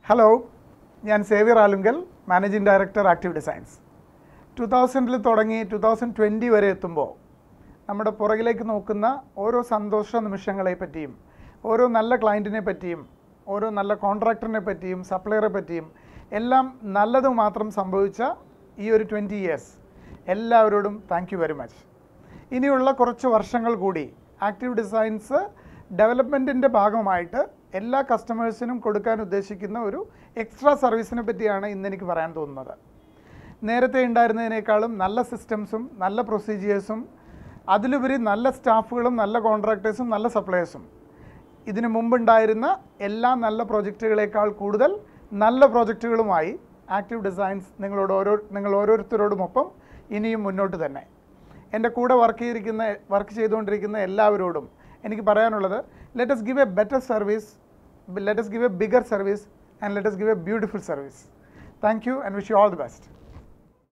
hello ഞാൻ Xavier Alunkal managing director active designs two തൗസൻഡിൽ തുടങ്ങി ടു തൗസൻഡ് ട്വൻറ്റി വരെ എത്തുമ്പോൾ നമ്മുടെ പുറകിലേക്ക് നോക്കുന്ന ഓരോ സന്തോഷ നിമിഷങ്ങളെ പറ്റിയും ഓരോ നല്ല ക്ലയൻറ്റിനെ പറ്റിയും ഓരോ നല്ല കോൺട്രാക്ടറിനെ പറ്റിയും സപ്ലയറെ പറ്റിയും എല്ലാം നല്ലത് മാത്രം സംഭവിച്ച ഈ ഒരു ട്വൻറ്റി ഇയേഴ്സ് എല്ലാവരോടും താങ്ക് യു വെരി മച്ച് ഇനിയുള്ള കുറച്ച് വർഷങ്ങൾ കൂടി ആക്റ്റീവ് ഡിസൈൻസ് ഡെവലപ്മെൻറ്റിൻ്റെ ഭാഗമായിട്ട് എല്ലാ കസ്റ്റമേഴ്സിനും കൊടുക്കാൻ ഉദ്ദേശിക്കുന്ന ഒരു എക്സ്ട്രാ സർവീസിനെ പറ്റിയാണ് ഇന്ന് എനിക്ക് പറയാൻ തോന്നുന്നത് നേരത്തെ ഉണ്ടായിരുന്നതിനേക്കാളും നല്ല സിസ്റ്റംസും നല്ല പ്രൊസീജിയേഴ്സും അതിലുപരി നല്ല സ്റ്റാഫുകളും നല്ല കോൺട്രാക്ടേഴ്സും നല്ല സപ്ലയേഴ്സും ഇതിനു മുമ്പുണ്ടായിരുന്ന എല്ലാ നല്ല പ്രോജക്റ്റുകളേക്കാൾ കൂടുതൽ നല്ല പ്രോജക്റ്റുകളുമായി ആക്റ്റീവ് ഡിസൈൻസ് നിങ്ങളോട് ഓരോ നിങ്ങൾ ഓരോരുത്തരോടുമൊപ്പം ഇനിയും മുന്നോട്ട് തന്നെ എൻ്റെ കൂടെ വർക്ക് ചെയ്തിരിക്കുന്ന വർക്ക് ചെയ്തുകൊണ്ടിരിക്കുന്ന എല്ലാവരോടും എനിക്ക് പറയാനുള്ളത് let's give a better service let's give a bigger service and let's give a beautiful service thank you and wish you all the best